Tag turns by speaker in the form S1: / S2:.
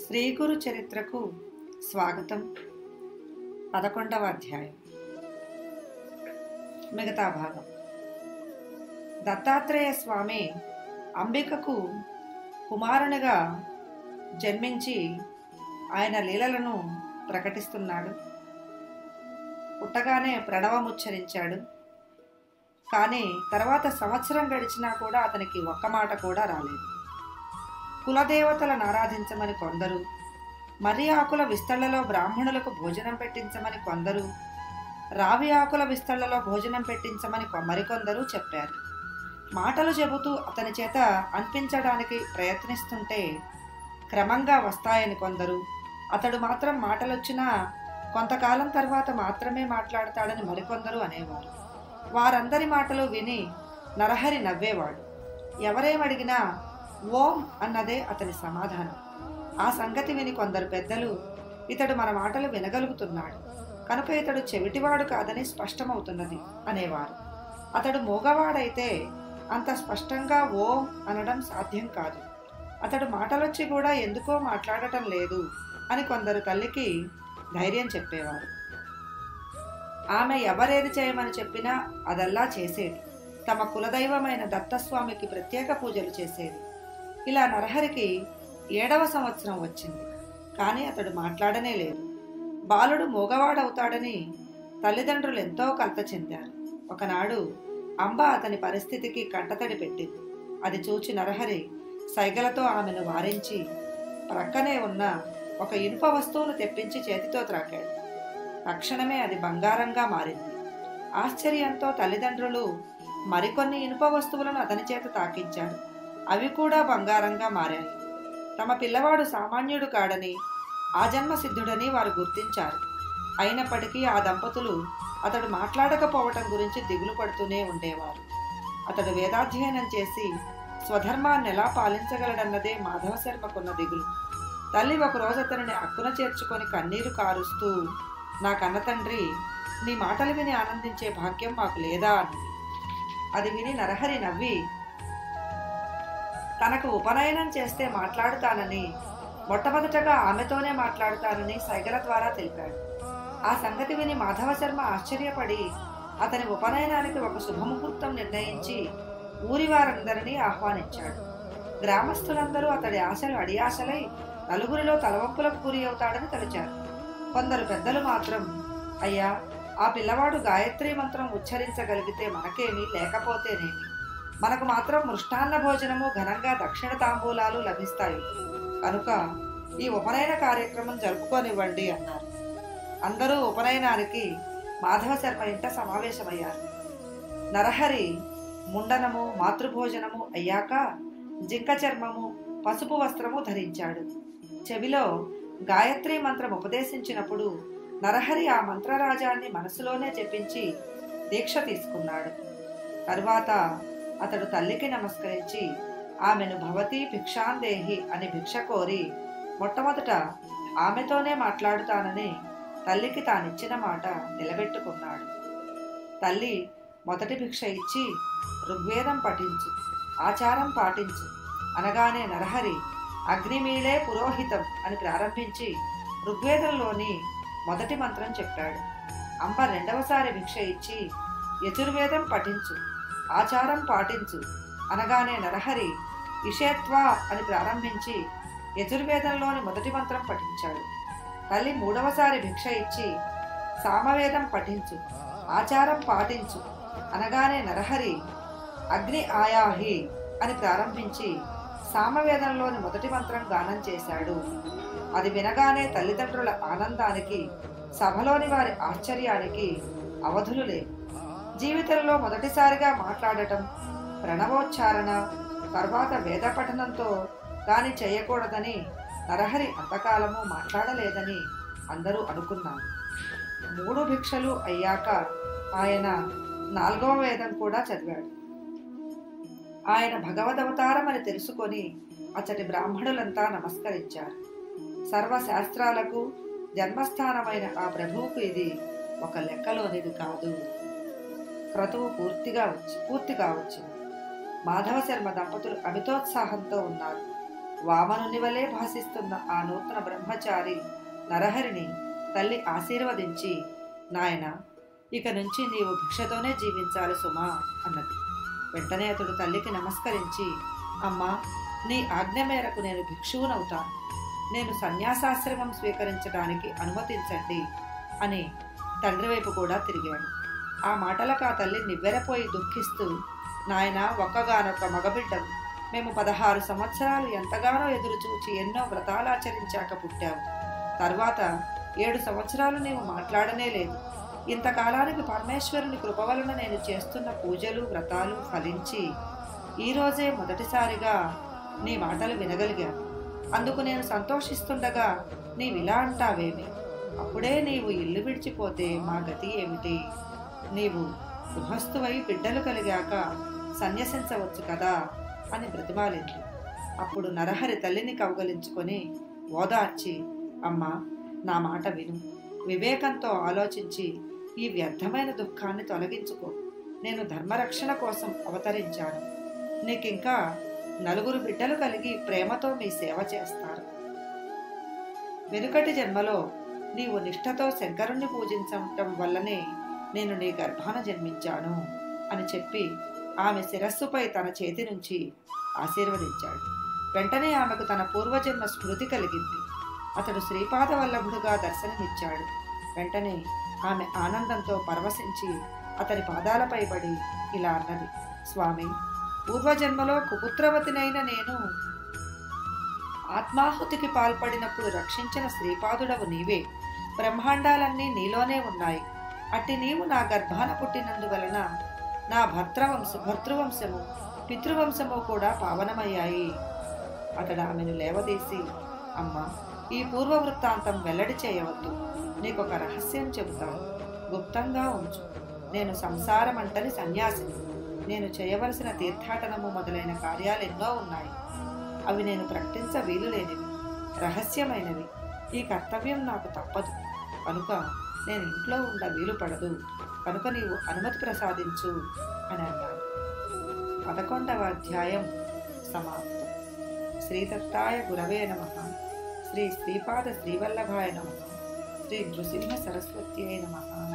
S1: శ్రీ గురు చరిత్రకు స్వాగతం పదకొండవ అధ్యాయం మిగతా భాగం దత్తాత్రేయ స్వామి అంబికకు కుమారునిగా జన్మించి ఆయన లీలలను ప్రకటిస్తున్నాడు పుట్టగానే ప్రణవముచ్చరించాడు కానీ తర్వాత సంవత్సరం గడిచినా కూడా అతనికి ఒక్క మాట కూడా రాలేదు కులదేవతలను ఆరాధించమని కొందరు మర్రి ఆకుల విస్తళ్లలో బ్రాహ్మణులకు భోజనం పెట్టించమని కొందరు రావి ఆకుల విస్తళ్లలో భోజనం పెట్టించమని కొ- మరికొందరు చెప్పారు మాటలు చెబుతూ అతని చేత అనిపించడానికి ప్రయత్నిస్తుంటే క్రమంగా వస్తాయని కొందరు అతడు మాత్రం మాటలొచ్చినా కొంతకాలం తర్వాత మాత్రమే మాట్లాడతాడని మరికొందరు అనేవారు వారందరి మాటలు విని నరహరి నవ్వేవాడు ఎవరేమడిగినా ఓం అన్నదే అతని సమాధానం ఆ సంగతి విని కొందరు పెద్దలు ఇతడు మన మాటలు వినగలుగుతున్నాడు కనుక ఇతడు చెవిటివాడు కాదని స్పష్టమవుతున్నది అనేవారు అతడు మూగవాడైతే అంత స్పష్టంగా ఓం అనడం సాధ్యం కాదు అతడు మాటలొచ్చి కూడా ఎందుకో మాట్లాడటం లేదు అని కొందరు తల్లికి ధైర్యం చెప్పేవారు ఆమె ఎవరేది చేయమని చెప్పినా అదల్లా చేసేది తమ కులదైవమైన దత్తస్వామికి ప్రత్యేక పూజలు చేసేది ఇలా నరహరికి ఏడవ సంవత్సరం వచ్చింది కానీ అతడు మాట్లాడనే లేదు బాలుడు మూగవాడవుతాడని తల్లిదండ్రులు ఎంతో కలత చెందారు ఒకనాడు అంబ అతని పరిస్థితికి కంటతడి పెట్టింది అది చూచి నరహరి సైగలతో ఆమెను వారించి ప్రక్కనే ఉన్న ఒక ఇనుప వస్తువును తెప్పించి చేతితో త్రాకాడు తక్షణమే అది బంగారంగా మారింది ఆశ్చర్యంతో తల్లిదండ్రులు మరికొన్ని ఇనుప వస్తువులను అతని చేత తాకించారు అవి కూడా బంగారంగా మారాయి తమ పిల్లవాడు సామాన్యుడు కాడని ఆ జన్మ సిద్ధుడని వారు గుర్తించారు అయినప్పటికీ ఆ దంపతులు అతడు మాట్లాడకపోవటం గురించి దిగులు పడుతూనే ఉండేవారు అతడు వేదాధ్యయనం చేసి స్వధర్మాన్ని ఎలా పాలించగలడన్నదే మాధవ శర్మకున్న దిగులు తల్లి ఒకరోజు అతనిని అక్కున చేర్చుకొని కన్నీరు కారుస్తూ నా కన్న తండ్రి నీ మాటలు విని ఆనందించే భాగ్యం మాకు లేదా అన్నది అది విని నరహరి నవ్వి తనకు ఉపనయనం చేస్తే మాట్లాడుతానని మొట్టమొదటగా ఆమెతోనే మాట్లాడుతానని సైగల ద్వారా తెలిపాడు ఆ సంగతి విని మాధవ శర్మ ఆశ్చర్యపడి అతని ఉపనయనానికి ఒక శుభముహూర్తం నిర్ణయించి ఊరి వారందరినీ ఆహ్వానించాడు గ్రామస్తులందరూ అతడి ఆశలు అడియాశలై నలుగురిలో తలవంపులకు గురి అవుతాడని తలిచారు కొందరు పెద్దలు మాత్రం అయ్యా ఆ పిల్లవాడు గాయత్రి మంత్రం ఉచ్చరించగలిగితే మనకేమి లేకపోతేనేమి మనకు మాత్రం మృష్టాన్న భోజనము ఘనంగా దక్షిణ తాంబూలాలు లభిస్తాయి కనుక ఈ ఉపనయన కార్యక్రమం జరుపుకోనివ్వండి అన్నారు అందరూ ఉపనయనానికి మాధవ శర్మ ఇంట సమావేశమయ్యారు నరహరి ముండనము మాతృభోజనము అయ్యాక జింక చర్మము పసుపు వస్త్రము ధరించాడు చెవిలో గాయత్రి మంత్రం ఉపదేశించినప్పుడు నరహరి ఆ మంత్రరాజాన్ని మనసులోనే జపించి దీక్ష తీసుకున్నాడు తరువాత అతడు తల్లికి నమస్కరించి ఆమెను భవతి భిక్షాందేహి అని భిక్ష కోరి మొట్టమొదట ఆమెతోనే మాట్లాడుతానని తల్లికి తానిచ్చిన మాట నిలబెట్టుకున్నాడు తల్లి మొదటి భిక్ష ఇచ్చి ఋగ్వేదం పఠించు ఆచారం పాటించు అనగానే నరహరి అగ్నిమీళే పురోహితం అని ప్రారంభించి ఋగ్వేదంలోని మొదటి మంత్రం చెప్పాడు అంబ రెండవసారి భిక్ష ఇచ్చి యజుర్వేదం పఠించు ఆచారం పాటించు అనగానే నరహరి ఇషేత్వా అని ప్రారంభించి యజుర్వేదంలోని మొదటి మంత్రం పఠించాడు తల్లి మూడవసారి భిక్ష ఇచ్చి సామవేదం పఠించు ఆచారం పాటించు అనగానే నరహరి అగ్ని ఆయాహి అని ప్రారంభించి సామవేదంలోని మొదటి మంత్రం గానం చేశాడు అది వినగానే తల్లిదండ్రుల ఆనందానికి సభలోని వారి ఆశ్చర్యానికి అవధులు లేవు జీవితంలో మొదటిసారిగా మాట్లాడటం ప్రణవోచ్చారణ తర్వాత వేద పఠనంతో దాని చేయకూడదని నరహరి అంతకాలము మాట్లాడలేదని అందరూ అనుకున్నారు మూడు భిక్షలు అయ్యాక ఆయన నాలుగవ వేదం కూడా చదివాడు ఆయన భగవదవతారం అని తెలుసుకొని అతడి బ్రాహ్మణులంతా నమస్కరించారు సర్వశాస్త్రాలకు జన్మస్థానమైన ఆ ప్రభువుకు ఇది ఒక లెక్కలోనిది కాదు క్రతువు పూర్తిగా వచ్చి పూర్తిగా వచ్చింది మాధవ శర్మ దంపతులు అమితోత్సాహంతో ఉన్నారు వామనుని వలె భాసిస్తున్న ఆ నూతన బ్రహ్మచారి నరహరిని తల్లి ఆశీర్వదించి నాయన ఇక నుంచి నీవు భిక్షతోనే జీవించాలి సుమా అన్నది వెంటనే అతడు తల్లికి నమస్కరించి అమ్మా నీ ఆజ్ఞ మేరకు నేను భిక్షువునవుతాను నేను సన్యాసాశ్రమం స్వీకరించడానికి అనుమతించండి అని తండ్రి వైపు కూడా తిరిగాడు ఆ మాటలకు ఆ తల్లి నివ్వెరపోయి దుఃఖిస్తూ నాయన ఒక్కగానొక్క మగబిడ్డవు మేము పదహారు సంవత్సరాలు ఎంతగానో ఎదురు చూచి ఎన్నో వ్రతాలాచరించాక పుట్టావు తర్వాత ఏడు సంవత్సరాలు నీవు మాట్లాడనే లేదు ఇంతకాలానికి పరమేశ్వరుని కృప వలన నేను చేస్తున్న పూజలు వ్రతాలు ఫలించి ఈరోజే మొదటిసారిగా నీ మాటలు వినగలిగాను అందుకు నేను సంతోషిస్తుండగా నీవిలా అంటావేమి అప్పుడే నీవు ఇల్లు విడిచిపోతే మా గతి ఏమిటి నీవు గృహస్థువై బిడ్డలు కలిగాక సన్యసించవచ్చు కదా అని బ్రతిమాలింది అప్పుడు నరహరి తల్లిని కౌగలించుకొని ఓదార్చి అమ్మా నా మాట విను వివేకంతో ఆలోచించి ఈ వ్యర్థమైన దుఃఖాన్ని తొలగించుకో నేను ధర్మరక్షణ కోసం అవతరించాను నీకింకా నలుగురు బిడ్డలు కలిగి ప్రేమతో మీ సేవ చేస్తారు వెనుకటి జన్మలో నీవు నిష్ఠతో శంకరుణ్ణి పూజించటం వల్లనే నేను నీ గర్భాన జన్మించాను అని చెప్పి ఆమె శిరస్సుపై తన చేతి నుంచి ఆశీర్వదించాడు వెంటనే ఆమెకు తన పూర్వజన్మ స్మృతి కలిగింది అతడు శ్రీపాద వల్లభుడుగా దర్శనమిచ్చాడు వెంటనే ఆమె ఆనందంతో పరవశించి అతని పాదాలపై పడి ఇలా అన్నది స్వామి పూర్వజన్మలో కుపుత్రవతినైన నేను ఆత్మాహుతికి పాల్పడినప్పుడు రక్షించిన శ్రీపాదుడవు నీవే బ్రహ్మాండాలన్నీ నీలోనే ఉన్నాయి అట్టి నీవు నా గర్భాన పుట్టినందువలన నా భర్తవంశ భర్తృవంశము పితృవంశము కూడా పావనమయ్యాయి అతడు ఆమెను లేవదీసి అమ్మ ఈ పూర్వ వృత్తాంతం వెల్లడి చేయవద్దు నీకొక రహస్యం చెబుతాను గుప్తంగా ఉంచు నేను సంసారమంటని సన్యాసిని నేను చేయవలసిన తీర్థాటనము మొదలైన కార్యాలు ఎన్నో ఉన్నాయి అవి నేను ప్రకటించ వీలు లేనివి రహస్యమైనవి ఈ కర్తవ్యం నాకు తప్పదు కనుక నేను ఇంట్లో ఉండ వీలు పడదు కనుక నీవు అనుమతి ప్రసాదించు అని అన్నాడు పదకొండవ అధ్యాయం సమాప్తం శ్రీదత్తాయ గురవే నమ శ్రీ శ్రీపాద శ్రీవల్లభాయ నమ శ్రీ నృసింహ సరస్వత్యై నమ